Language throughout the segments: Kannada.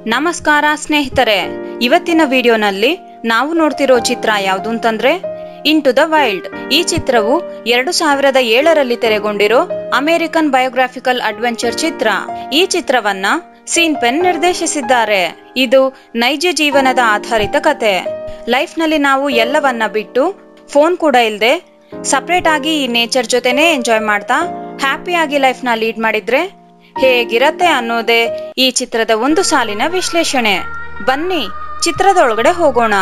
ನಮಸ್ಕಾರ ಸ್ನೇಹಿತರೆ ಇವತ್ತಿನ ವಿಡಿಯೋನಲ್ಲಿ ನಾವು ನೋಡ್ತಿರೋ ಚಿತ್ರ ಯಾವುದು ಅಂತಂದ್ರೆ ಇನ್ ಟು ದ ವೈಲ್ಡ್ ಈ ಚಿತ್ರವು ಎರಡು ಸಾವಿರದ ಏಳರಲ್ಲಿ ತೆರೆಗೊಂಡಿರೋ ಅಮೆರಿಕನ್ ಬಯೋಗ್ರಾಫಿಕಲ್ ಅಡ್ವೆಂಚರ್ ಚಿತ್ರ ಈ ಚಿತ್ರವನ್ನ ಸೀನ್ ಪೆನ್ ನಿರ್ದೇಶಿಸಿದ್ದಾರೆ ಇದು ನೈಜ ಜೀವನದ ಆಧಾರಿತ ಕತೆ ಲೈಫ್ ನಲ್ಲಿ ನಾವು ಎಲ್ಲವನ್ನ ಬಿಟ್ಟು ಫೋನ್ ಕೂಡ ಇಲ್ಲದೆ ಸಪರೇಟ್ ಆಗಿ ಈ ನೇಚರ್ ಜೊತೆನೇ ಎಂಜಾಯ್ ಮಾಡ್ತಾ ಹ್ಯಾಪಿಯಾಗಿ ಲೈಫ್ ನ ಲೀಡ್ ಮಾಡಿದ್ರೆ ಹೇಗಿರತ್ತೆ ಅನ್ನೋದೇ ಈ ಚಿತ್ರದ ಒಂದು ಸಾಲಿನ ವಿಶ್ಲೇಷಣೆ ಬನ್ನಿ ಚಿತ್ರದೊಳಗಡೆ ಹೋಗೋಣ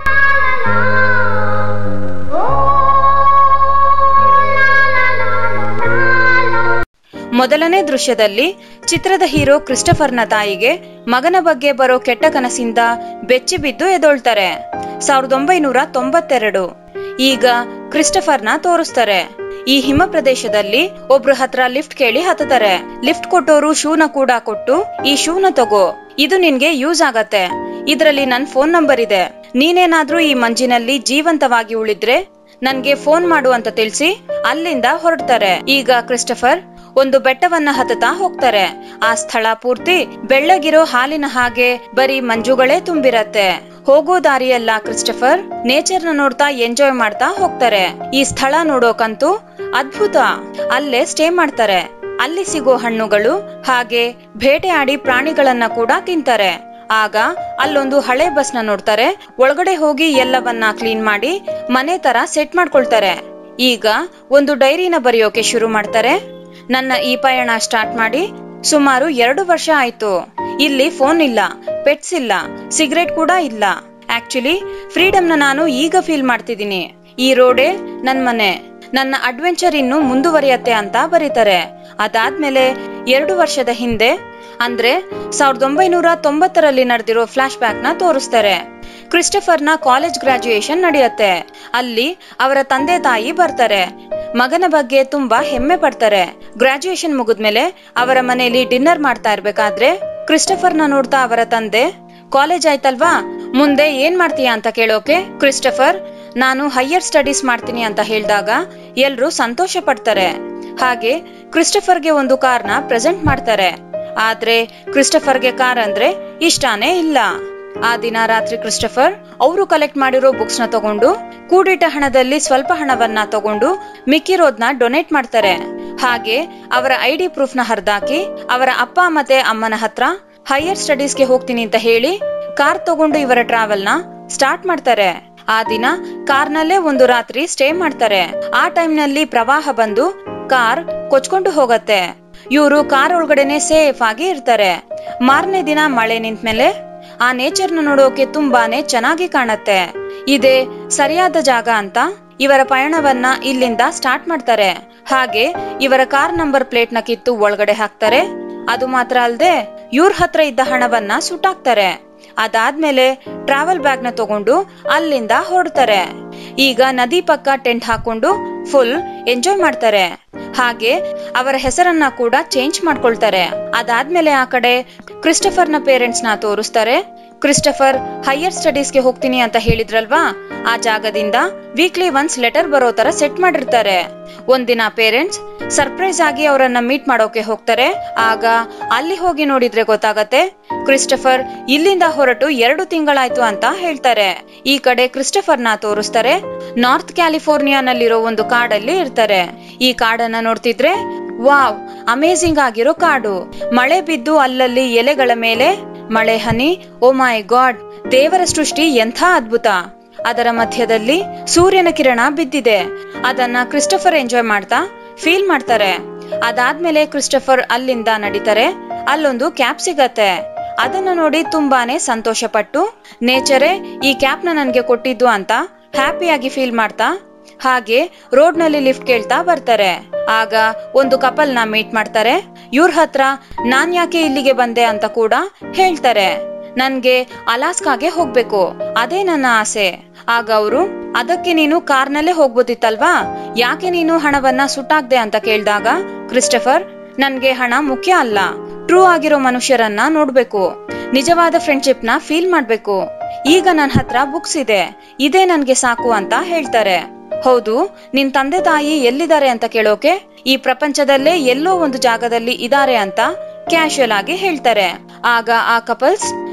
ಮೊದಲನೇ ದೃಶ್ಯದಲ್ಲಿ ಚಿತ್ರದ ಹೀರೋ ಕ್ರಿಸ್ಟಫರ್ನ ತಾಯಿಗೆ ಮಗನ ಬಗ್ಗೆ ಬರೋ ಕೆಟ್ಟ ಕನಸಿಂದ ಬೆಚ್ಚಿ ಬಿದ್ದು ಎದೊಳ್ತಾರೆ ಸಾವಿರದ ಒಂಬೈನೂರ ತೊಂಬತ್ತೆರಡು ಈಗ ಕ್ರಿಸ್ಟಫರ್ನ ತೋರಿಸ್ತಾರೆ ಈ ಹಿಮ ಪ್ರದೇಶದಲ್ಲಿ ಒಬ್ರು ಹತ್ರ ಲಿಫ್ಟ್ ಕೇಳಿ ಹತ್ತುತ್ತಾರೆ ಲಿಫ್ಟ್ ಕೊಟ್ಟೋರು ಶೂನ ಕೂಡ ಕೊಟ್ಟು ಈ ಶೂನ ತಗೋ ಇದು ನಿನ್ಗೆ ಯೂಸ್ ಆಗತ್ತೆ ಇದರಲ್ಲಿ ನನ್ ಫೋನ್ ನಂಬರ್ ಇದೆ ನೀನೇನಾದ್ರೂ ಈ ಮಂಜಿನಲ್ಲಿ ಜೀವಂತವಾಗಿ ಉಳಿದ್ರೆ ನನ್ಗೆ ಫೋನ್ ಮಾಡು ಅಂತ ತಿಳಿಸಿ ಅಲ್ಲಿಂದ ಹೊರಡ್ತಾರೆ ಈಗ ಕ್ರಿಸ್ಟಫರ್ ಒಂದು ಬೆಟ್ಟವನ್ನ ಹತ್ತುತ್ತಾ ಹೋಗ್ತಾರೆ ಆ ಸ್ಥಳ ಪೂರ್ತಿ ಬೆಳ್ಳಗಿರೋ ಹಾಲಿನ ಹಾಗೆ ಬರೀ ಮಂಜುಗಳೇ ತುಂಬಿರತ್ತೆ ಹೋಗೋ ದಾರಿಯೆಲ್ಲ ಕ್ರಿಸ್ಟಫರ್ ನೇಚರ್ ನ ನೋಡ್ತಾ ಎಂಜಾಯ್ ಮಾಡ್ತಾ ಹೋಗ್ತಾರೆ ಈ ಸ್ಥಳ ನೋಡೋಕಂತೂ ಅದ್ಭುತ ಅಲ್ಲೇ ಸ್ಟೇ ಮಾಡ್ತಾರೆ ಅಲ್ಲಿ ಸಿಗೋ ಹಣ್ಣುಗಳು ಹಾಗೆ ಬೇಟೆ ಆಡಿ ಪ್ರಾಣಿಗಳನ್ನ ಕೂಡ ತಿಂತಾರೆ ಆಗ ಅಲ್ಲೊಂದು ಹಳೆ ಬಸ್ ನ ನೋಡ್ತಾರೆ ಒಳಗಡೆ ಹೋಗಿ ಎಲ್ಲವನ್ನ ಕ್ಲೀನ್ ಮಾಡಿ ಮನೆ ತರ ಸೆಟ್ ಮಾಡ್ಕೊಳ್ತಾರೆ ಈಗ ಒಂದು ಡೈರಿನ ಬರೆಯೋಕೆ ಶುರು ಮಾಡ್ತಾರೆ ನನ್ನ ಈ ಪಯಣ ಸ್ಟಾರ್ಟ್ ಮಾಡಿ ಸುಮಾರು ಎರಡು ವರ್ಷ ಆಯ್ತು ಇಲ್ಲಿ ಫೋನ್ ಇಲ್ಲ ಪೆಟ್ಸ್ ಇಲ್ಲ ಸಿಗರೇಟ್ ಕೂಡ ಇಲ್ಲ ಆಕ್ಚುಲಿ ಫ್ರೀಡಮ್ನ ನಾನು ಈಗ ಫೀಲ್ ಮಾಡ್ತಿದ್ದೀನಿ ಈ ರೋಡೇ ನನ್ ಮನೆ ನನ್ನ ಅಡ್ವೆಂಚರ್ ಇನ್ನು ಮುಂದುವರಿಯತ್ತೆ ಅಂತ ಬರೀತಾರೆ ಅದಾದ್ಮೇಲೆ ಎರಡು ವರ್ಷದ ಹಿಂದೆ ಅಂದ್ರೆ ಸಾವಿರದ ಒಂಬೈನೂರ ತೊಂಬತ್ತರಲ್ಲಿ ನಡೆದಿರೋ ಫ್ಲಾಶ್ ಬ್ಯಾಕ್ ನ ತೋರಿಸ್ತಾರೆ ಕ್ರಿಸ್ಟಫರ್ನ ಕಾಲೇಜ್ ಗ್ರಾಜುಯೇಷನ್ ನಡೆಯುತ್ತೆ ಅಲ್ಲಿ ಅವರ ತಂದೆ ತಾಯಿ ಬರ್ತಾರೆ ಮಗನ ಬಗ್ಗೆ ತುಂಬಾ ಹೆಮ್ಮೆ ಪಡ್ತಾರೆ ಗ್ರಾಜುಯೇಷನ್ ಮುಗಿದ್ಮೇಲೆ ಅವರ ಮನೆಯಲ್ಲಿ ಡಿನ್ನರ್ ಮಾಡ್ತಾ ಇರ್ಬೇಕಾದ್ರೆ ಕ್ರಿಸ್ಟಫರ್ನ ನೋಡ್ತಾ ಅವರ ತಂದೆ ಕಾಲೇಜ್ ಆಯ್ತಲ್ವಾ ಮುಂದೆ ಏನ್ ಮಾಡ್ತೀಯಾ ಅಂತ ಕೇಳೋಕೆ ಕ್ರಿಸ್ಟಫರ್ ನಾನು ಹೈಯರ್ ಸ್ಟಡೀಸ್ ಮಾಡ್ತೀನಿ ಅಂತ ಹೇಳಿದಾಗ ಎಲ್ರು ಸಂತೋಷ ಪಡ್ತಾರೆ ಹಾಗೆ ಕ್ರಿಸ್ಟಫರ್ಗೆ ಒಂದು ಕಾರ್ನ ಪ್ರೆಸೆಂಟ್ ಮಾಡ್ತಾರೆ ಆದ್ರೆ ಕ್ರಿಸ್ಟಫರ್ಗೆ ಕಾರ್ ಅಂದ್ರೆ ಇಷ್ಟಾನೇ ಇಲ್ಲ ಆ ದಿನ ರಾತ್ರಿ ಕ್ರಿಸ್ಟಫರ್ ಅವರು ಕಲೆಕ್ಟ್ ಮಾಡಿರೋ ಬುಕ್ಸ್ ನ ತಗೊಂಡು ಕೂಡಿಟ್ಟ ಹಣದಲ್ಲಿ ಸ್ವಲ್ಪ ಹಣವನ್ನ ತಗೊಂಡು ಮಿಕ್ಕಿರೋದ್ನ ಡೊನೇಟ್ ಮಾಡ್ತಾರೆ ಹಾಗೆ ಅವರ ಐ ಡಿ ಪ್ರೂಫ್ ನ ಹರಿದಾಕಿ ಅವರ ಅಪ್ಪ ಮತ್ತೆ ಅಮ್ಮನ ಹತ್ರ ಹೈಯರ್ ಸ್ಟಡೀಸ್ಗೆ ಹೋಗ್ತೀನಿ ಅಂತ ಹೇಳಿ ಕಾರ್ ತಗೊಂಡು ಇವರ ಟ್ರಾವೆಲ್ ನ ಸ್ಟಾರ್ಟ್ ಮಾಡ್ತಾರೆ ಆ ದಿನ ಕಾರ್ನಲ್ಲೇ ಒಂದು ರಾತ್ರಿ ಸ್ಟೇ ಮಾಡ್ತಾರೆ ಆ ಟೈಮ್ ನಲ್ಲಿ ಪ್ರವಾಹ ಬಂದು ಕಾರ್ ಕೊಚ್ಕೊಂಡು ಹೋಗತ್ತೆ ಇವರು ಕಾರ್ ಒಳಗಡೆನೆ ಸೇಫ್ ಆಗಿ ಇರ್ತಾರೆ ಮಾರನೇ ದಿನ ಮಳೆ ನಿಂತ್ಮೇಲೆ ಆ ನೇಚರ್ ನ ನೋಡೋಕೆ ತುಂಬಾನೇ ಚೆನ್ನಾಗಿ ಕಾಣತ್ತೆ ಇದೇ ಸರಿಯಾದ ಜಾಗ ಅಂತ ಇವರ ಪಯಣವನ್ನ ಇಲ್ಲಿಂದ ಸ್ಟಾರ್ಟ್ ಮಾಡ್ತಾರೆ ಹಾಗೆ ಇವರ ಕಾರ್ ನಂಬರ್ ಪ್ಲೇಟ್ ನ ಕಿತ್ತು ಒಳಗಡೆ ಹಾಕ್ತಾರೆ ಅದು ಮಾತ್ರ ಅಲ್ಲದೆ ಇವ್ರ ಹತ್ರ ಇದ್ದ ಹಣವನ್ನ ಸುಟ್ಟಾಕ್ತಾರೆ ಅದಾದ್ಮೇಲೆ ಟ್ರಾವೆಲ್ ಬ್ಯಾಗ್ ನ ತಗೊಂಡು ಅಲ್ಲಿಂದ ಹೊರಡ್ತಾರೆ ಈಗ ನದಿ ಪಕ್ಕ ಟೆಂಟ್ ಹಾಕೊಂಡು ಫುಲ್ ಎಂಜಾಯ್ ಮಾಡ್ತಾರೆ ಹಾಗೆ ಅವರ ಹೆಸರನ್ನ ಕೂಡ ಚೇಂಜ್ ಮಾಡ್ಕೊಳ್ತಾರೆ ಅದಾದ್ಮೇಲೆ ಆ ಕಡೆ ಕ್ರಿಸ್ಟಫರ್ನ ಪೇರೆಂಟ್ಸ್ ನ ತೋರಿಸ್ತಾರೆ ಕ್ರಿಸ್ಟಫರ್ ಹೈಯರ್ ಸ್ಟಡೀಸ್ಗೆ ಹೋಗ್ತೀನಿ ಅಂತ ಹೇಳಿದ್ರಲ್ವಾ ಆ ಜಾಗದಿಂದ ವೀಕ್ಲಿ ಒನ್ಸ್ ಲೆಟರ್ ಬರೋ ತರ ಸೆಟ್ ಮಾಡಿರ್ತಾರೆ ಒಂದಿನ ಪೇರೆಂಟ್ಸ್ ಸರ್ಪ್ರೈಸ್ ಆಗಿ ಅವರನ್ನ ಮೀಟ್ ಮಾಡೋಕೆ ಹೋಗ್ತಾರೆ ಆಗ ಅಲ್ಲಿ ಹೋಗಿ ನೋಡಿದ್ರೆ ಗೊತ್ತಾಗತ್ತೆ ಕ್ರಿಸ್ಟಫರ್ ಇಲ್ಲಿಂದ ಹೊರಟು ಎರಡು ತಿಂಗಳಾಯ್ತು ಅಂತ ಹೇಳ್ತಾರೆ ಈ ಕಡೆ ಕ್ರಿಸ್ಟಫರ್ನ ತೋರಿಸ್ತಾರೆ ನಾರ್ತ್ ಕ್ಯಾಲಿಫೋರ್ನಿಯಾನಲ್ಲಿರೋ ಒಂದು ಕಾಡಲ್ಲಿ ಇರ್ತಾರೆ ಈ ಕಾಡನ್ನ ನೋಡ್ತಿದ್ರೆ ವಾವ್ ಅಮೇಸಿಂಗ್ ಆಗಿರೋ ಕಾಡು ಮಳೆ ಬಿದ್ದು ಅಲ್ಲಲ್ಲಿ ಎಲೆಗಳ ಮೇಲೆ ಮಳೆ ಹನಿ ಓ ಮೈ ಗಾಡ್ ದೇವರ ಸೃಷ್ಟಿ ಎಂಥ ಅದ್ಭುತ ಅದರ ಮಧ್ಯದಲ್ಲಿ ಸೂರ್ಯನ ಕಿರಣ ಬಿದ್ದಿದೆ ಅದನ್ನ ಕ್ರಿಸ್ಟಫರ್ ಎಂಜಾಯ್ ಮಾಡ್ತಾ ಫೀಲ್ ಮಾಡ್ತಾರೆ ಅದಾದ್ಮೇಲೆ ಕ್ರಿಸ್ಟಫರ್ ಅಲ್ಲಿಂದ ನಡೀತಾರೆ ಅಲ್ಲೊಂದು ಕ್ಯಾಪ್ ಸಿಗತ್ತೆ ಅದನ್ನ ನೋಡಿ ತುಂಬಾನೇ ಸಂತೋಷ ಪಟ್ಟು ನೇಚರೇ ಈ ಕ್ಯಾಪ್ ನ ನನ್ಗೆ ಕೊಟ್ಟಿದ್ದು ಅಂತ ಹ್ಯಾಪಿಯಾಗಿ ಫೀಲ್ ಮಾಡ್ತಾ ಹಾಗೆ ರೋಡ್ ನಲ್ಲಿ ಲಿಫ್ಟ್ ಕೇಳ್ತಾ ಬರ್ತಾರೆ ಆಗ ಒಂದು ಕಪಲ್ ನ ಮೀಟ್ ಮಾಡ್ತಾರೆ ಇವ್ರ ಹತ್ರ ನಾನ್ ಯಾಕೆ ಇಲ್ಲಿಗೆ ಬಂದೆ ಅಂತ ಕೂಡ ಹೇಳ್ತಾರೆ ನನ್ಗೆ ಅಲಾಸ್ಕಾಗೆ ಹೋಗ್ಬೇಕು ಅದೇ ನನ್ನ ಆಸೆ ಆಗ ಅವರು ಅದಕ್ಕೆ ನೀನು ಕಾರ್ನಲ್ಲೇ ಹೋಗ್ಬೋದಿತ್ತಲ್ವಾ ಯಾಕೆ ನೀನು ಹಣವನ್ನ ಸುಟ್ಟಾಕ್ದೆ ಅಂತ ಕೇಳಿದಾಗ ಕ್ರಿಸ್ಟಫರ್ ನನ್ಗೆ ಹಣ ಮುಖ್ಯ ಅಲ್ಲ ಟ್ರೂ ಆಗಿರೋ ಮನುಷ್ಯರನ್ನ ನೋಡ್ಬೇಕು ನಿಜವಾದ ಫ್ರೆಂಡ್ಶಿಪ್ ನ ಫೀಲ್ ಮಾಡ್ಬೇಕು ಈಗ ನನ್ನ ಹತ್ರ ಬುಕ್ಸ್ ಇದೆ ಇದೇ ನನ್ಗೆ ಸಾಕು ಅಂತ ಹೇಳ್ತಾರೆ ಹೌದು ನಿನ್ ತಂದೆ ತಾಯಿ ಎಲ್ಲಿದ್ದಾರೆ ಅಂತ ಕೇಳೋಕೆ ಈ ಪ್ರಪಂಚದಲ್ಲೇ ಎಲ್ಲೋ ಒಂದು ಜಾಗದಲ್ಲಿ ಇದಾರೆ ಅಂತ ಕ್ಯಾಶುಯಲ್ ಆಗಿ ಹೇಳ್ತಾರೆ ಆಗ ಆ ಕಪಲ್ಸ್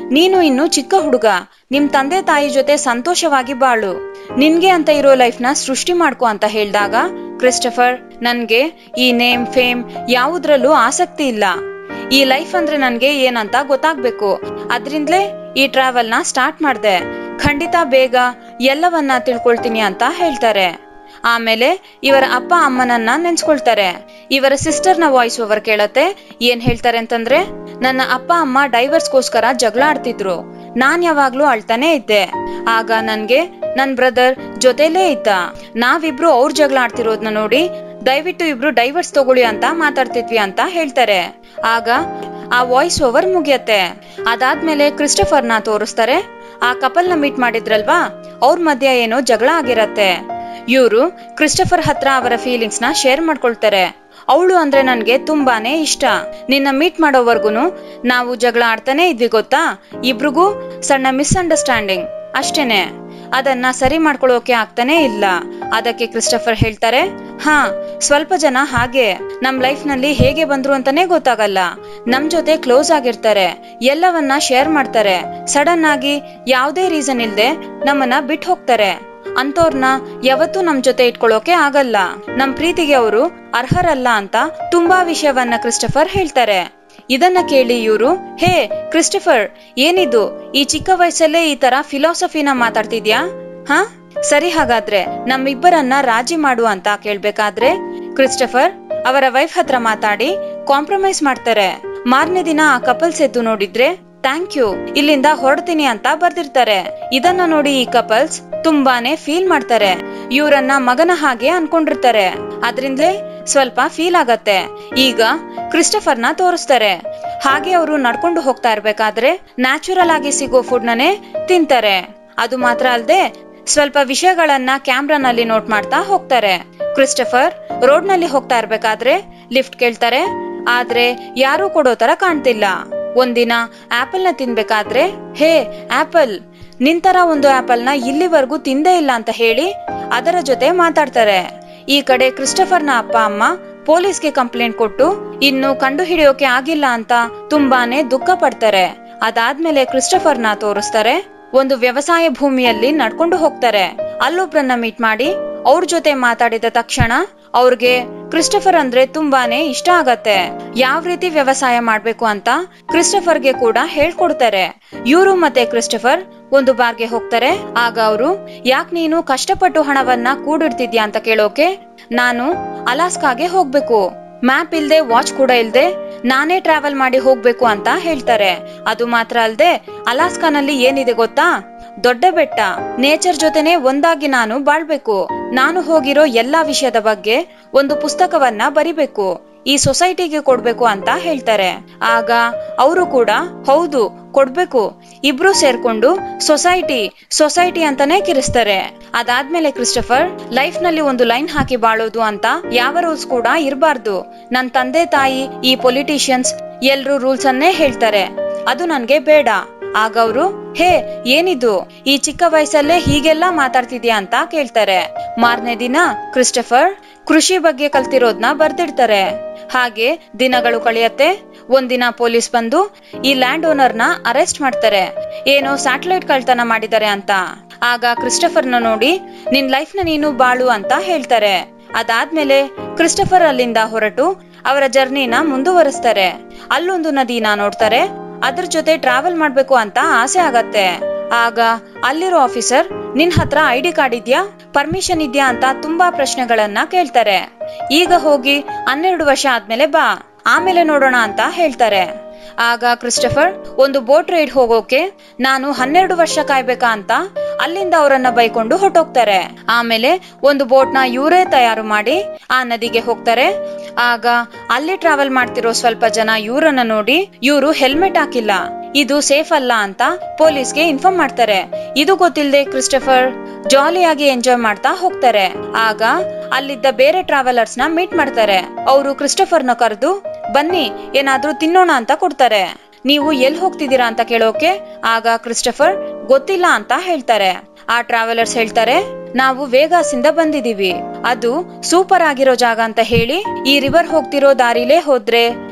ನೀನು ಇನ್ನು ಚಿಕ್ಕ ಹುಡುಗ ನಿಮ್ ತಂದೆ ತಾಯಿ ಜೊತೆ ಸಂತೋಷವಾಗಿ ಬಾಳು ನಿನ್ಗೆ ಅಂತ ಇರೋ ಲೈಫ್ ನ ಸೃಷ್ಟಿ ಮಾಡ್ಕೊ ಅಂತ ಹೇಳ್ದಾಗ ಕ್ರಿಸ್ಟಫರ್ ನನ್ಗೆ ಈ ನೇಮ್ ಫೇಮ್ ಯಾವುದ್ರಲ್ಲೂ ಆಸಕ್ತಿ ಇಲ್ಲ ಈ ಲೈಫ್ ಅಂದ್ರೆ ನನ್ಗೆ ಏನಂತ ಗೊತ್ತಾಗ್ಬೇಕು ಅದ್ರಿಂದಲೇ ಈ ಟ್ರಾವೆಲ್ ನ ಸ್ಟಾರ್ಟ್ ಮಾಡ್ದೆ ಖಂಡಿತ ಬೇಗ ಎಲ್ಲವನ್ನ ತಿಳ್ಕೊಳ್ತೀನಿ ಅಂತ ಹೇಳ್ತಾರೆ ಆಮೇಲೆ ಇವರ ಅಪ್ಪ ಅಮ್ಮನನ್ನ ನೆನ್ಸ್ಕೊಳ್ತಾರೆ ಇವರ ಸಿಸ್ಟರ್ನ ವಾಯ್ಸ್ ಓವರ್ ಕೇಳತ್ತೆ ಏನ್ ಹೇಳ್ತಾರೆ ಅಂತಂದ್ರೆ ನನ್ನ ಅಪ್ಪ ಅಮ್ಮ ಡೈವರ್ಸ್ಗೋಸ್ಕರ ಜಗಳ ಆಡ್ತಿದ್ರು ನಾನ್ ಯಾವಾಗ್ಲೂ ಅಳ್ತಾನೆ ಇದ್ದೆ ಆಗ ನನ್ಗೆ ನನ್ ಬ್ರದರ್ ಜೊತೆಲೇ ಇದ್ದ ನಾವಿಬ್ರು ಅವ್ರ ಜಗಳ ಆಡ್ತಿರೋದ್ನ ನೋಡಿ ದಯವಿಟ್ಟು ಇಬ್ರು ಡೈವರ್ಸ್ ತಗೊಳ್ಳಿ ಅಂತ ಮಾತಾಡ್ತಿದ್ವಿ ಅಂತ ಹೇಳ್ತಾರೆ ಆಗ ಆ ವಾಯ್ಸ್ ಓವರ್ ಮುಗಿಯತ್ತೆ ಅದಾದ್ಮೇಲೆ ಕ್ರಿಸ್ಟಫರ್ನ ತೋರಿಸ್ತಾರೆ ಆ ಕಪಲ್ ನ ಮೀಟ್ ಮಾಡಿದ್ರಲ್ವಾ ಅವ್ರ ಮಧ್ಯ ಏನೋ ಜಗಳ ಆಗಿರತ್ತೆ ಇವರು ಕ್ರಿಸ್ಟಫರ್ ಹತ್ರ ಅವರ ಫೀಲಿಂಗ್ಸ್ ನ ಶೇರ್ ಮಾಡ್ಕೊಳ್ತಾರೆ ಅವಳು ಅಂದ್ರೆ ನನ್ಗೆ ತುಂಬಾನೇ ಇಷ್ಟ ನಿನ್ನ ಮೀಟ್ ಮಾಡೋವರ್ಗುನು ನಾವು ಜಗಳ ಆಡ್ತಾನೆ ಇದ್ವಿ ಗೊತ್ತಾ ಇಬ್ರಿಗೂ ಸಣ್ಣ ಮಿಸ್ಅಂಡರ್ಸ್ಟ್ಯಾಂಡಿಂಗ್ ಅಷ್ಟೇನೆ ಅದನ್ನ ಸರಿ ಮಾಡ್ಕೊಳ್ಳೋಕೆ ಆಗ್ತಾನೆ ಇಲ್ಲ ಅದಕ್ಕೆ ಕ್ರಿಸ್ಟಫರ್ ಹೇಳ್ತಾರೆ ಹಾ ಸ್ವಲ್ಪ ಜನ ಹಾಗೆ ನಮ್ ಲೈಫ್ ನಲ್ಲಿ ಹೇಗೆ ಬಂದ್ರು ಅಂತಾನೆ ಗೊತ್ತಾಗಲ್ಲ ನಮ್ ಜೊತೆ ಕ್ಲೋಸ್ ಆಗಿರ್ತಾರೆ ಎಲ್ಲವನ್ನ ಶೇರ್ ಮಾಡ್ತಾರೆ ಸಡನ್ ಆಗಿ ಯಾವುದೇ ರೀಸನ್ ಇಲ್ದೆ ನಮ್ಮನ್ನ ಬಿಟ್ಟು ಹೋಗ್ತಾರೆ ಅಂತವ್ರನ್ನ ಯಾವತ್ತೂ ನಮ್ ಜೊತೆ ಇಟ್ಕೊಳ್ಳೋಕೆ ಆಗಲ್ಲ ನಮ್ ಪ್ರೀತಿಗೆ ಅವರು ಅರ್ಹರಲ್ಲ ಅಂತ ತುಂಬಾ ವಿಷಯವನ್ನ ಕ್ರಿಸ್ಟಫರ್ ಹೇಳ್ತಾರೆ ಇದನ್ನ ಕೇಳಿ ಇವರು ಹೇ ಕ್ರಿಸ್ಟಫರ್ ಏನಿದು ಈ ಚಿಕ್ಕ ವಯಸ್ಸಲ್ಲೇ ಈ ತರ ಫಿಲಾಸಫಿನ ಮಾತಾಡ್ತಿದ್ಯಾ ಹಾ ಸರಿ ಹಾಗಾದ್ರೆ ನಮ್ಮಿಬ್ಬರನ್ನ ರಾಜಿ ಮಾಡು ಅಂತ ಕೇಳ್ಬೇಕಾದ್ರೆ ಕ್ರಿಸ್ಟಫರ್ ಅವರ ವೈಫ್ ಹತ್ರ ಮಾತಾಡಿ ಕಾಂಪ್ರಮೈಸ್ ಮಾಡ್ತಾರೆ ಮಾರನೇ ದಿನ ಆ ಕಪಲ್ಸ್ ಎದ್ದು ನೋಡಿದ್ರೆ ಥ್ಯಾಂಕ್ ಯು ಇಲ್ಲಿಂದ ಹೊರಡ್ತೀನಿ ಅಂತ ಬರ್ದಿರ್ತಾರೆ ಇದನ್ನ ನೋಡಿ ಈ ಕಪಲ್ಸ್ ತುಂಬಾನೇ ಫೀಲ್ ಮಾಡ್ತಾರೆ ಇವರನ್ನ ಮಗನ ಹಾಗೆ ಅನ್ಕೊಂಡಿರ್ತಾರೆ ಅದ್ರಿಂದಲೇ ಸ್ವಲ್ಪ ಫೀಲ್ ಆಗತ್ತೆ ಈಗ ಕ್ರಿಸ್ಟಫರ್ನ ತೋರಿಸ್ತಾರೆ ಹಾಗೆ ಅವರು ನಡ್ಕೊಂಡು ಹೋಗ್ತಾ ಇರ್ಬೇಕಾದ್ರೆ ನ್ಯಾಚುರಲ್ ಆಗಿ ಸಿಗೋ ಫುಡ್ ನನೇ ತಿಂತಾರೆ ಅದು ಮಾತ್ರ ಅಲ್ಲದೆ ಸ್ವಲ್ಪ ವಿಷಯಗಳನ್ನ ಕ್ಯಾಮ್ರಾನಲ್ಲಿ ನೋಟ್ ಮಾಡ್ತಾ ಹೋಗ್ತಾರೆ ಕ್ರಿಸ್ಟಫರ್ ರೋಡ್ ನಲ್ಲಿ ಹೋಗ್ತಾ ಇರ್ಬೇಕಾದ್ರೆ ಲಿಫ್ಟ್ ಕೇಳ್ತಾರೆ ಆದ್ರೆ ಯಾರು ಕೊಡೋ ತರ ಕಾಣ್ತಿಲ್ಲ ಒಂದಿನ ಆಪಲ್ ನ ತಿನ್ಬೇಕಾದ್ರೆ ಹೇ ಆಪಲ್ ನಿಂತರ ಒಂದು ಆಪಲ್ ನ ಇಲ್ಲಿವರೆಗೂ ತಿಂದೇ ಇಲ್ಲ ಅಂತ ಹೇಳಿ ಅದರ ಜೊತೆ ಮಾತಾಡ್ತಾರೆ ಈ ಕಡೆ ಕ್ರಿಸ್ಟಫರ್ನ ಅಪ್ಪ ಅಮ್ಮ ಪೊಲೀಸ್ಗೆ ಕಂಪ್ಲೇಂಟ್ ಕೊಟ್ಟು ಇನ್ನು ಕಂಡು ಹಿಡಿಯೋಕೆ ಆಗಿಲ್ಲ ಅಂತ ತುಂಬಾನೇ ದುಃಖ ಪಡ್ತಾರೆ ಅದಾದ್ಮೇಲೆ ಕ್ರಿಸ್ಟಫರ್ನ ತೋರಿಸ್ತಾರೆ ಒಂದು ವ್ಯವಸಾಯ ಭೂಮಿಯಲ್ಲಿ ನಡ್ಕೊಂಡು ಹೋಗ್ತಾರೆ ಅಲ್ಲೊಬ್ರನ್ನ ಮೀಟ್ ಮಾಡಿ ಅವ್ರ ಜೊತೆ ಮಾತಾಡಿದ ತಕ್ಷಣ ಅವ್ರಿಗೆ ಕ್ರಿಸ್ಟಫರ್ ಅಂದ್ರೆ ತುಂಬಾನೇ ಇಷ್ಟ ಆಗತ್ತೆ ಯಾವ ರೀತಿ ವ್ಯವಸಾಯ ಮಾಡ್ಬೇಕು ಅಂತ ಕ್ರಿಸ್ಟಫರ್ಗೆ ಕೂಡ ಹೇಳ್ಕೊಡ್ತಾರೆ ಇವರು ಮತ್ತೆ ಕ್ರಿಸ್ಟಫರ್ ಒಂದು ಬಾರ್ಗೆ ಹೋಗ್ತಾರೆ ಆಗ ಅವರು ಯಾಕ್ ನೀನು ಕಷ್ಟಪಟ್ಟು ಹಣವನ್ನ ಕೂಡಿಡ್ತಿದ್ಯಾ ಅಂತ ಕೇಳೋಕೆ ನಾನು ಅಲಾಸ್ಕಾಗೆ ಹೋಗ್ಬೇಕು ಮ್ಯಾಪ್ ಇಲ್ದೆ ವಾಚ್ ಕೂಡ ಇಲ್ದೆ ನಾನೇ ಟ್ರಾವೆಲ್ ಮಾಡಿ ಹೋಗ್ಬೇಕು ಅಂತ ಹೇಳ್ತಾರೆ ಅದು ಮಾತ್ರ ಅಲ್ದೆ ಅಲಾಸ್ಕಾನಲ್ಲಿ ಏನಿದೆ ಗೊತ್ತಾ ದೊಡ್ಡ ಬೆಟ್ಟ ನೇಚರ್ ಜೊತೆನೆ ಒಂದಾಗಿ ನಾನು ಬಾಳ್ಬೇಕು ನಾನು ಹೋಗಿರೋ ಎಲ್ಲಾ ವಿಷಯದ ಬಗ್ಗೆ ಒಂದು ಪುಸ್ತಕವನ್ನ ಬರಿಬೇಕು ಈ ಸೊಸೈಟಿಗೆ ಕೊಡ್ಬೇಕು ಅಂತ ಹೇಳ್ತಾರೆ ಆಗ ಅವರು ಕೂಡ ಹೌದು ಕೊಡ್ಬೇಕು ಇಬ್ರು ಸೇರ್ಕೊಂಡು ಸೊಸೈಟಿ ಸೊಸೈಟಿ ಅಂತಾನೆ ಕಿರಿಸ್ತಾರೆ ಅದಾದ್ಮೇಲೆ ಕ್ರಿಸ್ಟಫರ್ ಲೈಫ್ ನಲ್ಲಿ ಒಂದು ಲೈನ್ ಹಾಕಿ ಬಾಳೋದು ಅಂತ ಯಾವ ರೂಲ್ಸ್ ಕೂಡ ಇರಬಾರ್ದು ನನ್ ತಂದೆ ತಾಯಿ ಈ ಪೊಲಿಟಿಷಿಯನ್ಸ್ ಎಲ್ರು ರೂಲ್ಸ್ ಅನ್ನೇ ಹೇಳ್ತಾರೆ ಅದು ನನ್ಗೆ ಬೇಡ ಆಗ ಅವರು ಹೇ ಏನಿದು ಈ ಚಿಕ್ಕ ವಯಸ್ಸಲ್ಲೇ ಹೀಗೆಲ್ಲ ಮಾತಾಡ್ತಿದ್ಯಾ ಅಂತ ಕೇಳ್ತಾರೆ ಮಾರನೇ ದಿನ ಕ್ರಿಸ್ಟಫರ್ ಕೃಷಿ ಬಗ್ಗೆ ಕಲ್ತಿರೋದ್ನ ಬರ್ದಿಡ್ತಾರೆ ಹಾಗೆ ದಿನಗಳು ಕಳೆಯತ್ತೆ ಒಂದಿನ ಪೊಲೀಸ್ ಬಂದು ಈ ಲ್ಯಾಂಡ್ ಓನರ್ನ ಅರೆಸ್ಟ್ ಮಾಡ್ತಾರೆ ಏನೋ ಸ್ಯಾಟಲೈಟ್ ಕಳ್ತನ ಮಾಡಿದ್ದಾರೆ ಅಂತ ಆಗ ಕ್ರಿಸ್ಟಫರ್ನ ನೋಡಿ ನಿನ್ ಲೈಫ್ ನ ನೀನು ಬಾಳು ಅಂತ ಹೇಳ್ತಾರೆ ಅದಾದ್ಮೇಲೆ ಕ್ರಿಸ್ಟಫರ್ ಅಲ್ಲಿಂದ ಹೊರಟು ಅವರ ಜರ್ನಿನ ಮುಂದುವರಿಸ್ತಾರೆ ಅಲ್ಲೊಂದು ನದಿನ ನೋಡ್ತಾರೆ ಅದ್ರ ಜೊತೆ ಟ್ರಾವೆಲ್ ಮಾಡ್ಬೇಕು ಅಂತ ಆಸೆ ಆಗತ್ತೆ ಆಗ ಅಲ್ಲಿರೋ ಆಫೀಸರ್ ನಿನ್ ಹತ್ರ ಐ ಡಿ ಕಾರ್ಡ್ ಇದ್ಯಾ ಪರ್ಮಿಷನ್ ಇದ್ಯಾ ಅಂತ ತುಂಬಾ ಪ್ರಶ್ನೆಗಳನ್ನ ಕೇಳ್ತಾರೆ ಈಗ ಹೋಗಿ ಹನ್ನೆರಡು ವರ್ಷ ಆದ್ಮೇಲೆ ಬಾ ಆಮೇಲೆ ನೋಡೋಣ ಅಂತ ಹೇಳ್ತಾರೆ ಆಗ ಕ್ರಿಸ್ಟಫರ್ ಒಂದು ಬೋಟ್ ರೈಡ್ ಹೋಗೋಕೆ ನಾನು ಹನ್ನೆರಡು ವರ್ಷ ಕಾಯ್ಬೇಕಾ ಅಂತ ಅಲ್ಲಿಂದ ಅವರನ್ನ ಬೈಕೊಂಡು ಹೊಟ್ಟೋಗ್ತಾರೆ ಆಮೇಲೆ ಒಂದು ಬೋಟ್ ನ ಇವರೇ ತಯಾರು ಮಾಡಿ ಆ ನದಿಗೆ ಹೋಗ್ತಾರೆ ಆಗ ಅಲ್ಲಿ ಟ್ರಾವೆಲ್ ಮಾಡ್ತಿರೋ ಸ್ವಲ್ಪ ಜನ ಇವರನ್ನ ನೋಡಿ ಇವರು ಹೆಲ್ಮೆಟ್ ಹಾಕಿಲ್ಲ ಇದು ಸೇಫ್ ಅಲ್ಲ ಅಂತ ಪೊಲೀಸ್ಗೆ ಇನ್ಫಾರ್ಮ್ ಮಾಡ್ತಾರೆ ಇದು ಗೊತ್ತಿಲ್ಲದೆ ಕ್ರಿಸ್ಟಫರ್ ಜಾಲಿಯಾಗಿ ಎಂಜಾಯ್ ಮಾಡ್ತಾ ಹೋಗ್ತಾರೆ ಆಗ ಅಲ್ಲಿದ್ದ ಬೇರೆ ಟ್ರಾವೆಲರ್ಸ್ ನ ಮೀಟ್ ಮಾಡ್ತಾರೆ ಅವರು ಕ್ರಿಸ್ಟಫರ್ನ ಕರೆದು ಬನ್ನಿ ಏನಾದ್ರೂ ತಿನ್ನೋಣ ಅಂತ ಕೊಡ್ತಾರೆ ನೀವು ಎಲ್ಲಿ ಹೋಗ್ತಿದ್ದೀರಾ ಅಂತ ಕೇಳೋಕೆ ಆಗ ಕ್ರಿಸ್ಟಫರ್ ಗೊತ್ತಿಲ್ಲ ಅಂತ ಹೇಳ್ತಾರೆ ಆ ಟ್ರಾವೆಲರ್ಸ್ ಹೇಳ್ತಾರೆ ನಾವು ವೇಗಾಸ್ ಇಂದ ಬಂದಿದೀವಿ ಅದು ಸೂಪರ್ ಆಗಿರೋ ಜಾಗ ಅಂತ ಹೇಳಿ ಈ ರಿವರ್ ಹೋಗ್ತಿರೋ ದಾರಿಲೇ ಹೋದ್ರೆ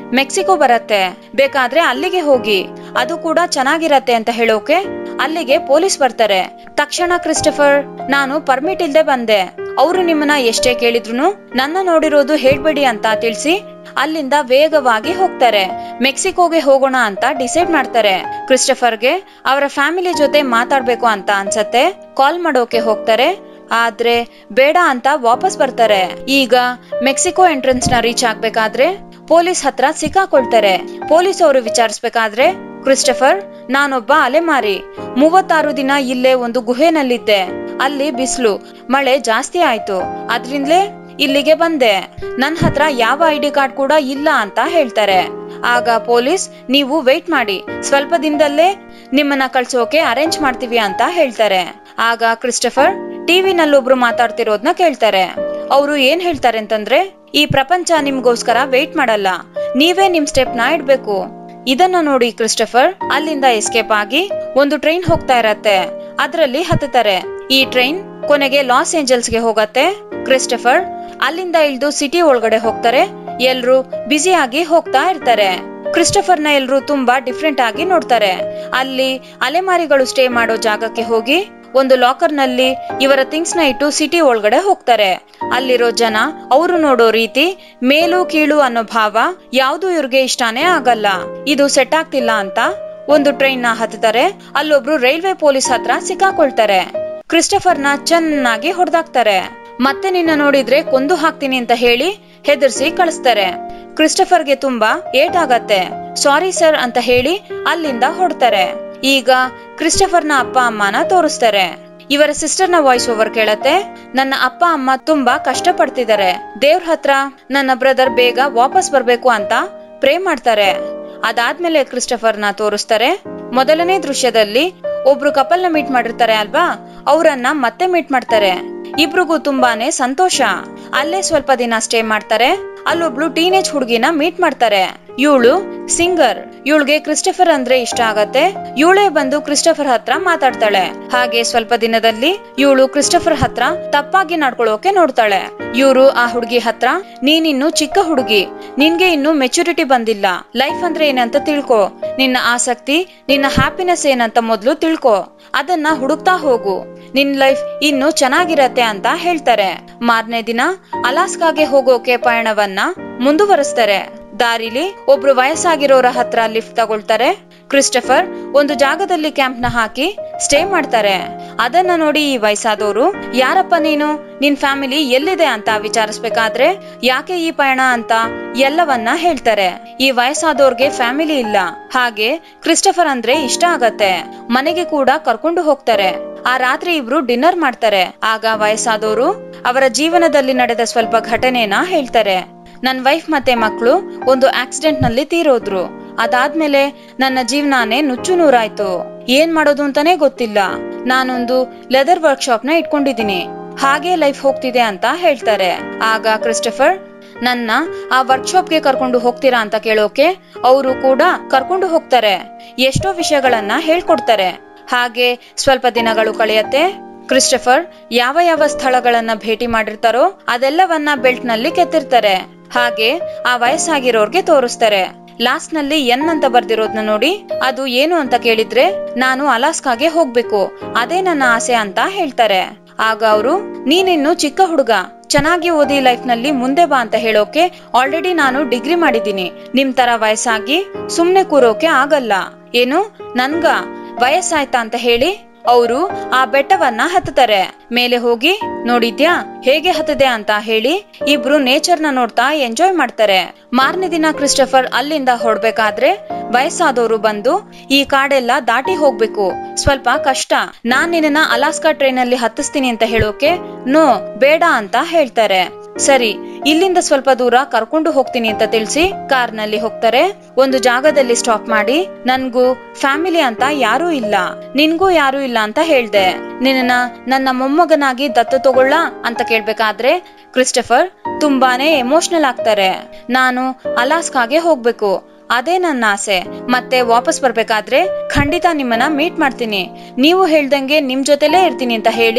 ಮೆಕ್ಸಿಕೋ ಬರತ್ತೆ ಬೇಕಾದ್ರೆ ಅಲ್ಲಿಗೆ ಹೋಗಿ ಅದು ಕೂಡ ಚೆನ್ನಾಗಿರತ್ತೆ ಅಂತ ಹೇಳೋಕೆ ಅಲ್ಲಿಗೆ ಪೊಲೀಸ್ ಬರ್ತಾರೆ ತಕ್ಷಣ ಕ್ರಿಸ್ಟಫರ್ ನಾನು ಪರ್ಮಿಟ್ ಇಲ್ದೆ ಬಂದೆ ಅವರು ನಿಮ್ಮನ್ನ ಎಷ್ಟೇ ಕೇಳಿದ್ರು ನನ್ನ ನೋಡಿರೋದು ಹೇಳ್ಬೇಡಿ ಅಂತ ತಿಳಿಸಿ ಅಲ್ಲಿಂದ ವೇಗವಾಗಿ ಹೋಗ್ತಾರೆ ಮೆಕ್ಸಿಕೋಗೆ ಹೋಗೋಣ ಅಂತ ಡಿಸೈಡ್ ಮಾಡ್ತಾರೆ ಕ್ರಿಸ್ಟಫರ್ಗೆ ಅವರ ಫ್ಯಾಮಿಲಿ ಜೊತೆ ಮಾತಾಡ್ಬೇಕು ಅಂತ ಅನ್ಸತ್ತೆ ಕಾಲ್ ಮಾಡೋಕೆ ಹೋಗ್ತಾರೆ ಆದ್ರೆ ಬೇಡ ಅಂತ ವಾಪಸ್ ಬರ್ತಾರೆ ಈಗ ಮೆಕ್ಸಿಕೋ ಎಂಟ್ರೆನ್ಸ್ ನ ರೀಚ್ ಆಗ್ಬೇಕಾದ್ರೆ ಪೊಲೀಸ್ ಹತ್ರ ಸಿಕ್ಕಾಕೊಳ್ತಾರೆ ಪೊಲೀಸ್ ಅವರು ವಿಚಾರಿಸ್ಬೇಕಾದ್ರೆ ಕ್ರಿಸ್ಟಫರ್ ನಾನೊಬ್ಬ ಅಲೆಮಾರಿ ಮೂವತ್ತಾರು ದಿನ ಇಲ್ಲೇ ಒಂದು ಗುಹೆನಲ್ಲಿದ್ದೆ ಅಲ್ಲಿ ಬಿಸಿಲು ಮಳೆ ಜಾಸ್ತಿ ಆಯ್ತು ಅದ್ರಿಂದಲೇ ಇಲ್ಲಿಗೆ ಬಂದೆ ನನ್ ಹತ್ರ ಯಾವ ಐ ಡಿ ಕಾರ್ಡ್ ಕೂಡ ಇಲ್ಲ ಅಂತ ಹೇಳ್ತಾರೆ ಆಗ ಪೊಲೀಸ್ ನೀವು ವೆಯ್ಟ್ ಮಾಡಿ ಸ್ವಲ್ಪ ದಿನದಲ್ಲೇ ನಿಮ್ಮನ್ನ ಕಳ್ಸೋಕೆ ಅರೇಂಜ್ ಮಾಡ್ತೀವಿ ಅಂತ ಹೇಳ್ತಾರೆ ಆಗ ಕ್ರಿಸ್ಟಫರ್ ಟಿವಿನಲ್ಲೊಬ್ರು ಮಾತಾಡ್ತಿರೋದ್ನ ಕೇಳ್ತಾರೆ ಅವರು ಏನ್ ಹೇಳ್ತಾರೆ ಅಂತಂದ್ರೆ ಈ ಪ್ರಪಂಚ ನಿಮ್ಗೋಸ್ಕರ ವೆಯ್ಟ್ ಮಾಡಲ್ಲ ನೀವೇ ನಿಮ್ ಸ್ಟೆಪ್ ನ ಇಡ್ಬೇಕು ಇದನ್ನ ನೋಡಿ ಕ್ರಿಸ್ಟಫರ್ ಅಲ್ಲಿಂದ ಎಸ್ಕೇಪ್ ಆಗಿ ಒಂದು ಟ್ರೈನ್ ಹೋಗ್ತಾ ಇರತ್ತೆ ಅದ್ರಲ್ಲಿ ಹತ್ತುತ್ತಾರೆ ಈ ಟ್ರೈನ್ ಕೊನೆಗೆ ಲಾಸ್ ಏಂಜಲ್ಸ್ಗೆ ಹೋಗತ್ತೆ ಕ್ರಿಸ್ಟಫರ್ ಅಲ್ಲಿಂದ ಇಳಿದು ಸಿಟಿ ಒಳಗಡೆ ಹೋಗ್ತಾರೆ ಎಲ್ರು ಬ್ಯುಸಿ ಆಗಿ ಹೋಗ್ತಾ ಇರ್ತಾರೆ ಕ್ರಿಸ್ಟಫರ್ ನ ಎಲ್ರು ತುಂಬಾ ಡಿಫ್ರೆಂಟ್ ಆಗಿ ನೋಡ್ತಾರೆ ಅಲ್ಲಿ ಅಲೆಮಾರಿಗಳು ಸ್ಟೇ ಮಾಡೋ ಜಾಗಕ್ಕೆ ಹೋಗಿ ಒಂದು ಲಾಕರ್ ನಲ್ಲಿ ಇವರ ಥಿಂಗ್ಸ್ ನ ಇಟ್ಟು ಸಿಟಿ ಒಳಗಡೆ ಹೋಗ್ತಾರೆ ಅಲ್ಲಿರೋ ಜನ ಅವರು ನೋಡೋ ರೀತಿ ಮೇಲು ಕೀಳು ಅನ್ನೋ ಭಾವ ಯಾವ್ದು ಇವ್ರಿಗೆ ಇಷ್ಟಾನೇ ಆಗಲ್ಲ ಇದು ಸೆಟ್ ಆಗ್ತಿಲ್ಲ ಅಂತ ಒಂದು ಟ್ರೈನ್ ನ ಹತ್ತುತ್ತಾರೆ ಅಲ್ಲೊಬ್ರು ರೈಲ್ವೆ ಪೊಲೀಸ್ ಹತ್ರ ಸಿಕ್ಕಾಕೊಳ್ತಾರೆ ಕ್ರಿಸ್ಟಫರ್ ನ ಚೆನ್ನಾಗಿ ಹೊಡೆದಾಕ್ತಾರೆ ಮತ್ತೆ ನಿನ್ನ ನೋಡಿದ್ರೆ ಕೊಂದು ಹಾಕ್ತೀನಿ ಅಂತ ಹೇಳಿ ಹೆದರ್ಸಿ ಕಳಿಸ್ತಾರೆ ಕ್ರಿಸ್ಟಫರ್ಗೆ ತುಂಬಾ ಏಟ್ ಆಗತ್ತೆ ಸಾರಿ ಸರ್ ಅಂತ ಹೇಳಿ ಅಲ್ಲಿಂದ ಹೊಡ್ತಾರೆ ಈಗ ಕ್ರಿಸ್ಟಫರ್ನ ಅಪ್ಪ ಅಮ್ಮನ ತೋರಿಸ್ತಾರೆ ಇವರ ಸಿಸ್ಟರ್ ನ ವಾಯ್ಸ್ ಓವರ್ ಕೇಳತ್ತೆ ನನ್ನ ಅಪ್ಪ ಅಮ್ಮ ತುಂಬಾ ಕಷ್ಟ ಪಡ್ತಿದ್ದಾರೆ ದೇವ್ರ ಹತ್ರ ನನ್ನ ಬ್ರದರ್ ಬೇಗ ವಾಪಸ್ ಬರ್ಬೇಕು ಅಂತ ಪ್ರೇ ಮಾಡ್ತಾರೆ ಅದಾದ್ಮೇಲೆ ಕ್ರಿಸ್ಟಫರ್ ನ ತೋರಿಸ್ತಾರೆ ಮೊದಲನೇ ದೃಶ್ಯದಲ್ಲಿ ಒಬ್ರು ಕಪಲ್ ನ ಮೀಟ್ ಮಾಡಿರ್ತಾರೆ ಅಲ್ವಾ ಅವರನ್ನ ಮತ್ತೆ ಮೀಟ್ ಮಾಡ್ತಾರೆ ಇಬ್ರಿಗೂ ತುಂಬಾನೇ ಸಂತೋಷ ಅಲ್ಲೇ ಸ್ವಲ್ಪ ದಿನ ಸ್ಟೇ ಮಾಡ್ತಾರೆ ಅಲ್ಲೊಬ್ಳು ಟೀನೇಜ್ ಹುಡುಗಿನ ಮೀಟ್ ಮಾಡ್ತಾರೆ ಇವಳು ಸಿಂಗರ್ ಇವಳಿಗೆ ಕ್ರಿಸ್ಟಫರ್ ಅಂದ್ರೆ ಇಷ್ಟ ಆಗತ್ತೆ ಇವಳೇ ಬಂದು ಕ್ರಿಸ್ಟಫರ್ ಹತ್ರ ಮಾತಾಡ್ತಾಳೆ ಹಾಗೆ ಸ್ವಲ್ಪ ದಿನದಲ್ಲಿ ಇವಳು ಕ್ರಿಸ್ಟಫರ್ ಹತ್ರ ತಪ್ಪಾಗಿ ನಡ್ಕೊಳ್ಳೋಕೆ ನೋಡ್ತಾಳೆ ಇವರು ಆ ಹುಡುಗಿ ಹತ್ರ ನೀನಿನ್ನು ಚಿಕ್ಕ ಹುಡುಗಿ ನಿನ್ಗೆ ಇನ್ನು ಮೆಚುರಿಟಿ ಬಂದಿಲ್ಲ ಲೈಫ್ ಅಂದ್ರೆ ಏನಂತ ತಿಳ್ಕೊ ನಿನ್ನ ಆಸಕ್ತಿ ನಿನ್ನ ಹ್ಯಾಪಿನೆಸ್ ಏನಂತ ಮೊದ್ಲು ತಿಳ್ಕೊ ಅದನ್ನ ಹುಡುಕ್ತಾ ಹೋಗು ನಿನ್ ಲೈಫ್ ಇನ್ನು ಚೆನ್ನಾಗಿರತ್ತೆ ಅಂತ ಹೇಳ್ತಾರೆ ಮಾರನೇ ದಿನ ಅಲಾಸ್ಕಾಗೆ ಹೋಗೋಕೆ ಪಯಣವನ್ನ ಮುಂದುವರಿಸ್ತಾರೆ ದಾರಿಲಿ ಒಬ್ರು ವಯಸ್ಸಾಗಿರೋರ ಹತ್ರ ಲಿಫ್ಟ್ ತಗೊಳ್ತಾರೆ ಕ್ರಿಸ್ಟಫರ್ ಒಂದು ಜಾಗದಲ್ಲಿ ಕ್ಯಾಂಪ್ ನ ಹಾಕಿ ಸ್ಟೇ ಮಾಡ್ತಾರೆ ಅದನ್ನ ನೋಡಿ ಈ ವಯಸ್ಸಾದವರು ಯಾರಪ್ಪ ನೀನು ನಿನ್ ಫ್ಯಾಮಿಲಿ ಎಲ್ಲಿದೆ ಅಂತ ವಿಚಾರಿಸ್ಬೇಕಾದ್ರೆ ಯಾಕೆ ಈ ಪಯಣ ಅಂತ ಎಲ್ಲವನ್ನ ಹೇಳ್ತಾರೆ ಈ ವಯಸ್ಸಾದವ್ರಿಗೆ ಫ್ಯಾಮಿಲಿ ಇಲ್ಲ ಹಾಗೆ ಕ್ರಿಸ್ಟಫರ್ ಅಂದ್ರೆ ಇಷ್ಟ ಆಗತ್ತೆ ಮನೆಗೆ ಕೂಡ ಕರ್ಕೊಂಡು ಹೋಗ್ತಾರೆ ಆ ರಾತ್ರಿ ಇಬ್ರು ಡಿನ್ನರ್ ಮಾಡ್ತಾರೆ ಆಗ ವಯಸ್ಸಾದವರು ಅವರ ಜೀವನದಲ್ಲಿ ನಡೆದ ಸ್ವಲ್ಪ ಘಟನೆನ ಹೇಳ್ತಾರೆ ನನ್ ವೈಫ್ ಮತ್ತೆ ಮಕ್ಕಳು ಒಂದು ಆಕ್ಸಿಡೆಂಟ್ ನಲ್ಲಿ ತೀರೋದ್ರು ಅದಾದ್ಮೇಲೆ ನನ್ನ ಜೀವನಾನೇ ನುಚ್ಚು ನೂರಾಯ್ತು ಏನ್ ಮಾಡೋದು ಅಂತಾನೆ ಗೊತ್ತಿಲ್ಲ ನಾನೊಂದು ಲೆದರ್ ವರ್ಕ್ಶಾಪ್ ನ ಇಟ್ಕೊಂಡಿದೀನಿ ಹಾಗೆ ಲೈಫ್ ಹೋಗ್ತಿದೆ ಅಂತ ಹೇಳ್ತಾರೆ ಆಗ ಕ್ರಿಸ್ಟಫರ್ ನನ್ನ ಆ ವರ್ಕ್ಶಾಪ್ಗೆ ಕರ್ಕೊಂಡು ಹೋಗ್ತೀರಾ ಅಂತ ಕೇಳೋಕೆ ಅವರು ಕೂಡ ಕರ್ಕೊಂಡು ಹೋಗ್ತಾರೆ ಎಷ್ಟೋ ವಿಷಯಗಳನ್ನ ಹೇಳ್ಕೊಡ್ತಾರೆ ಹಾಗೆ ಸ್ವಲ್ಪ ದಿನಗಳು ಕಳೆಯತ್ತೆ ಕ್ರಿಸ್ಟಫರ್ ಯಾವ ಯಾವ ಸ್ಥಳಗಳನ್ನ ಭೇಟಿ ಮಾಡಿರ್ತಾರೋ ಅದೆಲ್ಲವನ್ನ ಬೆಲ್ಟ್ ನಲ್ಲಿ ಕೆತ್ತಿರ್ತಾರೆ ಹಾಗೆ ಆ ವಯಸ್ಸಾಗಿರೋರ್ಗೆ ತೋರಿಸ್ತಾರೆ ಲಾಸ್ಟ್ ನಲ್ಲಿ ಎನ್ ಅಂತ ಬರ್ದಿರೋದ್ನ ನೋಡಿ ಅದು ಏನು ಅಂತ ಕೇಳಿದ್ರೆ ನಾನು ಅಲಾಸ್ಕಾಗೆ ಹೋಗ್ಬೇಕು ಅದೇ ನನ್ನ ಆಸೆ ಅಂತ ಹೇಳ್ತಾರೆ ಆಗ ಅವರು ನೀನಿನ್ನು ಚಿಕ್ಕ ಹುಡುಗ ಚೆನ್ನಾಗಿ ಓದಿ ಲೈಫ್ ನಲ್ಲಿ ಮುಂದೆ ಬಾ ಅಂತ ಹೇಳೋಕೆ ಆಲ್ರೆಡಿ ನಾನು ಡಿಗ್ರಿ ಮಾಡಿದ್ದೀನಿ ನಿಮ್ ತರ ವಯಸ್ಸಾಗಿ ಸುಮ್ನೆ ಕೂರೋಕೆ ಆಗಲ್ಲ ಏನು ನನ್ಗ ವಯಸ್ಸಾಯ್ತಾ ಅಂತ ಹೇಳಿ ಅವರು ಆ ಬೆಟ್ಟವನ್ನ ಹತ್ತುತ್ತಾರೆ ಮೇಲೆ ಹೋಗಿ ನೋಡಿದ್ಯಾ ಹೇಗೆ ಹತ್ತದೆ ಅಂತ ಹೇಳಿ ಇಬ್ರು ನೇಚರ್ ನ ನೋಡ್ತಾ ಎಂಜಾಯ್ ಮಾಡ್ತಾರೆ ಮಾರನೇ ದಿನ ಕ್ರಿಸ್ಟಫರ್ ಅಲ್ಲಿಂದ ಹೊಡ್ಬೇಕಾದ್ರೆ ವಯಸ್ಸಾದವರು ಬಂದು ಈ ಕಾಡೆಲ್ಲ ದಾಟಿ ಹೋಗ್ಬೇಕು ಸ್ವಲ್ಪ ಕಷ್ಟ ನಾನ್ ನಿನ್ನ ಅಲಾಸ್ಕಾ ಟ್ರೈನ್ ಅಲ್ಲಿ ಹತ್ತಿಸ್ತೀನಿ ಅಂತ ಹೇಳೋಕೆ ನೋ ಬೇಡ ಅಂತ ಹೇಳ್ತಾರೆ ಸರಿ ಇಲ್ಲಿಂದ ಸ್ವಲ್ಪ ದೂರ ಕರ್ಕೊಂಡು ಹೋಗ್ತೀನಿ ಅಂತ ತಿಳಿಸಿ ಕಾರ್ ನಲ್ಲಿ ಹೋಗ್ತಾರೆ ಒಂದು ಜಾಗದಲ್ಲಿ ಸ್ಟಾಪ್ ಮಾಡಿ ನನ್ಗೂ ಫ್ಯಾಮಿಲಿ ಅಂತ ಯಾರೂ ಇಲ್ಲ ನಿನ್ಗೂ ಯಾರೂ ಇಲ್ಲ ಅಂತ ಹೇಳ್ದೆ ನಿನ್ನ ನನ್ನ ಮೊಮ್ಮಗನಾಗಿ ದತ್ತು ತಗೊಳ್ಳ ಅಂತ ಕೇಳ್ಬೇಕಾದ್ರೆ ಕ್ರಿಸ್ಟಫರ್ ತುಂಬಾನೇ ಎಮೋಷನಲ್ ಆಗ್ತಾರೆ ನಾನು ಅಲಾಸ್ಕಾಗೆ ಹೋಗ್ಬೇಕು ಅದೇ ನನ್ನ ಆಸೆ ಮತ್ತೆ ವಾಪಸ್ ಬರ್ಬೇಕಾದ್ರೆ ಖಂಡಿತ ನಿಮ್ಮನ್ನ ಮೀಟ್ ಮಾಡ್ತೀನಿ ನೀವು ಹೇಳ್ದಂಗೆ ನಿಮ್ ಜೊತೆಲೇ ಇರ್ತೀನಿ ಅಂತ ಹೇಳಿ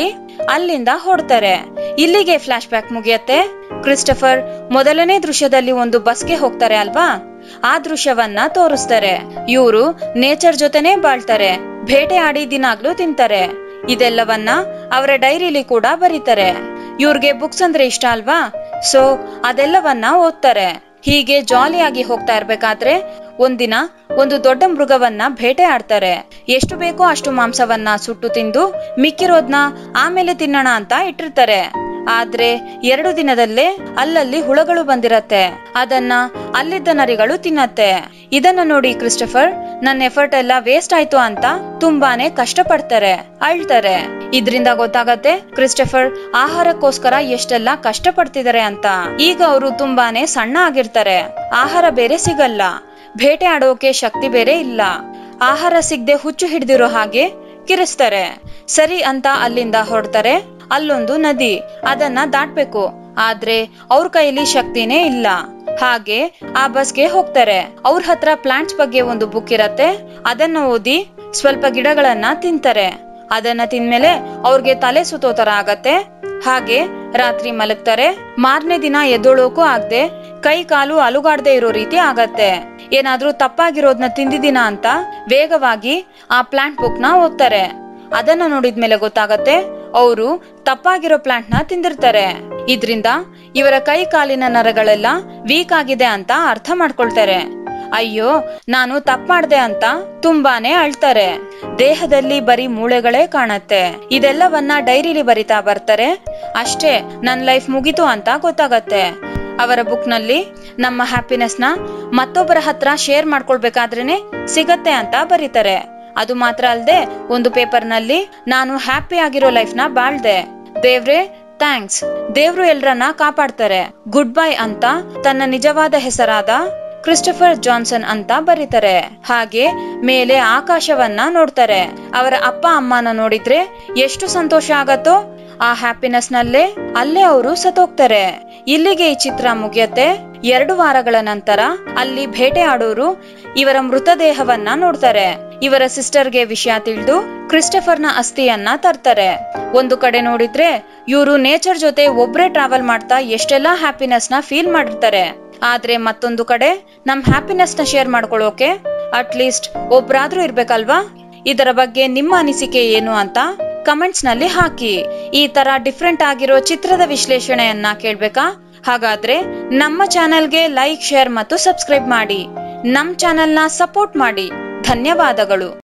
ಅಲ್ಲಿಂದ ಹೊಡ್ತಾರೆ ಇಲ್ಲಿಗೆ ಫ್ಲಾಶ್ ಬ್ಯಾಕ್ ಮುಗಿಯತ್ತೆ ಕ್ರಿಸ್ಟಫರ್ ಮೊದಲನೇ ದೃಶ್ಯದಲ್ಲಿ ಒಂದು ಬಸ್ಗೆ ಹೋಗ್ತಾರೆ ಅಲ್ವಾ ಆ ದೃಶ್ಯವನ್ನ ತೋರಿಸ್ತಾರೆ ಇವರು ನೇಚರ್ ಜೊತೆನೆ ಬಾಳ್ತಾರೆ ಬೇಟೆ ಆಡಿ ದಿನಾಗ್ಲೂ ತಿಂತಾರೆ ಇದೆಲ್ಲವನ್ನ ಅವರ ಡೈರಿಲಿ ಕೂಡ ಬರೀತಾರೆ ಇವ್ರಿಗೆ ಬುಕ್ಸ್ ಅಂದ್ರೆ ಇಷ್ಟ ಅಲ್ವಾ ಸೊ ಅದೆಲ್ಲವನ್ನ ಓದ್ತಾರೆ ಹೀಗೆ ಜಾಲಿಯಾಗಿ ಹೋಗ್ತಾ ಇರ್ಬೇಕಾದ್ರೆ ಒಂದಿನ ಒಂದು ದೊಡ್ಡ ಮೃಗವನ್ನ ಬೇಟೆ ಆಡ್ತಾರೆ ಎಷ್ಟು ಬೇಕೋ ಅಷ್ಟು ಮಾಂಸವನ್ನ ಸುಟ್ಟು ತಿಂದು ಮಿಕ್ಕಿರೋದ್ನ ಆಮೇಲೆ ತಿನ್ನೋಣ ಅಂತ ಇಟ್ಟಿರ್ತಾರೆ ಆದ್ರೆ ಎರಡು ದಿನದಲ್ಲೇ ಅಲ್ಲಲ್ಲಿ ಹುಳಗಳು ಬಂದಿರತ್ತೆ ಅದನ್ನ ಅಲ್ಲಿದ್ದ ನರಿಗಳು ತಿನ್ನತ್ತೆ ಇದನ್ನ ನೋಡಿ ಕ್ರಿಸ್ಟಫರ್ ನನ್ನ ಎಫರ್ಟ್ ಎಲ್ಲ ವೇಸ್ಟ್ ಆಯ್ತು ಅಂತ ತುಂಬಾನೇ ಕಷ್ಟ ಪಡ್ತಾರೆ ಅಳ್ತಾರೆ ಇದ್ರಿಂದ ಗೊತ್ತಾಗತ್ತೆ ಕ್ರಿಸ್ಟಫರ್ ಆಹಾರಕ್ಕೋಸ್ಕರ ಎಷ್ಟೆಲ್ಲ ಕಷ್ಟ ಪಡ್ತಿದ್ದಾರೆ ಅಂತ ಈಗ ಅವರು ತುಂಬಾನೇ ಸಣ್ಣ ಆಗಿರ್ತಾರೆ ಆಹಾರ ಬೇರೆ ಸಿಗಲ್ಲ ಬೇಟೆ ಆಡೋಕೆ ಶಕ್ತಿ ಬೇರೆ ಇಲ್ಲ ಆಹಾರ ಸಿಗದೆ ಹುಚ್ಚು ಹಿಡ್ದಿರೋ ಹಾಗೆ ಕಿರಿಸ್ತಾರೆ ಸರಿ ಅಂತ ಅಲ್ಲಿಂದ ಹೊರಡ್ತಾರೆ ಅಲ್ಲೊಂದು ನದಿ ಅದನ್ನ ದಾಟ್ಬೇಕು ಆದ್ರೆ ಅವ್ರ ಕೈಲಿ ಶಕ್ತಿನೇ ಇಲ್ಲ ಹಾಗೆ ಆ ಬಸ್ಗೆ ಹೋಗ್ತಾರೆ ಅವ್ರ ಹತ್ರ ಪ್ಲಾಂಟ್ಸ್ ಬಗ್ಗೆ ಒಂದು ಬುಕ್ ಇರತ್ತೆ ಅದನ್ನ ಓದಿ ಸ್ವಲ್ಪ ಗಿಡಗಳನ್ನ ತಿಂತಾರೆ ಅದನ್ನ ತಿಂದ್ಮೇಲೆ ಅವ್ರಿಗೆ ತಲೆ ಸುತ್ತೋ ತರ ಆಗತ್ತೆ ಹಾಗೆ ರಾತ್ರಿ ಮಲಗ್ತಾರೆ ಮಾರನೇ ದಿನ ಎದ್ದೊಳೋಕು ಆಗದೆ ಕೈ ಕಾಲು ಅಲುಗಾಡ್ದೆ ಇರೋ ರೀತಿ ಆಗತ್ತೆ ಏನಾದ್ರೂ ತಪ್ಪಾಗಿರೋದ್ನ ತಿಂದಿದ್ದೀನ ಅಂತ ವೇಗವಾಗಿ ಆ ಪ್ಲಾಂಟ್ ಬುಕ್ ನ ಓದ್ತಾರೆ ಅದನ್ನ ನೋಡಿದ್ಮೇಲೆ ಗೊತ್ತಾಗತ್ತೆ ಅವರು ತಪ್ಪಾಗಿರೋ ಪ್ಲಾಂಟ್ ನ ತಿಂದಿರ್ತಾರೆ ಇದ್ರಿಂದ ಇವರ ಕೈ ಕಾಲಿನ ನರಗಳೆಲ್ಲ ವೀಕ್ ಆಗಿದೆ ಅಂತ ಅರ್ಥ ಮಾಡ್ಕೊಳ್ತಾರೆ ಅಯ್ಯೋ ನಾನು ತಪ್ಪ್ ಮಾಡ್ದೆ ಅಂತ ತುಂಬಾನೇ ಅಳ್ತಾರೆ ದೇಹದಲ್ಲಿ ಬರೀ ಮೂಳೆಗಳೇ ಕಾಣತ್ತೆ ಇದೆಲ್ಲವನ್ನ ಡೈರಿಲಿ ಬರಿತಾ ಬರ್ತಾರೆ ಅಷ್ಟೇ ನನ್ ಲೈಫ್ ಮುಗೀತು ಅಂತ ಗೊತ್ತಾಗತ್ತೆ ಅವರ ಬುಕ್ ನಲ್ಲಿ ನಮ್ಮ ಹ್ಯಾಪಿನೆಸ್ ನ ಮತ್ತೊಬ್ಬರ ಹತ್ರ ಶೇರ್ ಮಾಡ್ಕೊಳ್ಬೇಕಾದ್ರೇನೆ ಸಿಗತ್ತೆ ಅಂತ ಬರೀತಾರೆ ಅದು ಮಾತ್ರ ಅಲ್ಲದೆ ಒಂದು ಪೇಪರ್ ನಲ್ಲಿ ನಾನು ಹ್ಯಾಪಿ ಆಗಿರೋ ಲೈಫ್ ನ ಬಾಳ್ದೆ ದೇವ್ರೆ ಥ್ಯಾಂಕ್ಸ್ ದೇವ್ರು ಎಲ್ರನ್ನ ಕಾಪಾಡ್ತಾರೆ ಗುಡ್ ಬೈ ಅಂತ ತನ್ನ ನಿಜವಾದ ಹೆಸರಾದ ಕ್ರಿಸ್ಟಫರ್ ಜಾನ್ಸನ್ ಅಂತ ಬರೀತಾರೆ ಹಾಗೆ ಮೇಲೆ ಆಕಾಶವನ್ನ ನೋಡ್ತಾರೆ ಅವರ ಅಪ್ಪ ಅಮ್ಮನ ನೋಡಿದ್ರೆ ಎಷ್ಟು ಸಂತೋಷ ಆಗತ್ತೋ ಆ ಹ್ಯಾಪಿನೆಸ್ ನಲ್ಲೇ ಅಲ್ಲೇ ಅವರು ಸತ್ತೋಗ್ತಾರೆ ಇಲ್ಲಿಗೆ ಈ ಚಿತ್ರ ಮುಗಿಯತ್ತೆ ಎರಡು ವಾರಗಳ ನಂತರ ಅಲ್ಲಿ ಬೇಟೆ ಆಡೋರು ಇವರ ಮೃತದೇಹವನ್ನ ನೋಡ್ತಾರೆ ಇವರ ಸಿಸ್ಟರ್ಗೆ ವಿಷಯ ತಿಳಿದು ಕ್ರಿಸ್ಟಫರ್ನ ಅಸ್ಥಿಯನ್ನ ತರ್ತಾರೆ ಒಂದು ಕಡೆ ನೋಡಿದ್ರೆ ಇವರು ನೇಚರ್ ಜೊತೆ ಒಬ್ರೇ ಟ್ರಾವೆಲ್ ಮಾಡ್ತಾ ಎಷ್ಟೆಲ್ಲಾ ಹ್ಯಾಪಿನೆಸ್ ನ ಫೀಲ್ ಮಾಡಿರ್ತಾರೆ ಆದ್ರೆ ಮತ್ತೊಂದು ಕಡೆ ನಮ್ ಹ್ಯಾಪಿನೆಸ್ ನ ಶೇರ್ ಮಾಡ್ಕೊಳ್ಳೋಕೆ ಅಟ್ ಲೀಸ್ಟ್ ಒಬ್ರಾದ್ರೂ ಇರ್ಬೇಕಲ್ವಾ ಇದರ ಬಗ್ಗೆ ನಿಮ್ಮ ಅನಿಸಿಕೆ ಏನು ಅಂತ ಕಮೆಂಟ್ಸ್ ನಲ್ಲಿ ಹಾಕಿ ಈ ತರ ಡಿಫ್ರೆಂಟ್ ಆಗಿರೋ ಚಿತ್ರದ ವಿಶ್ಲೇಷಣೆಯನ್ನ ಕೇಳ್ಬೇಕಾ ಹಾಗಾದ್ರೆ ನಮ್ಮ ಚಾನೆಲ್ಗೆ ಲೈಕ್ ಶೇರ್ ಮತ್ತು ಸಬ್ಸ್ಕ್ರೈಬ್ ಮಾಡಿ ನಮ್ ಚಾನೆಲ್ನ ಸಪೋರ್ಟ್ ಮಾಡಿ ಧನ್ಯವಾದಗಳು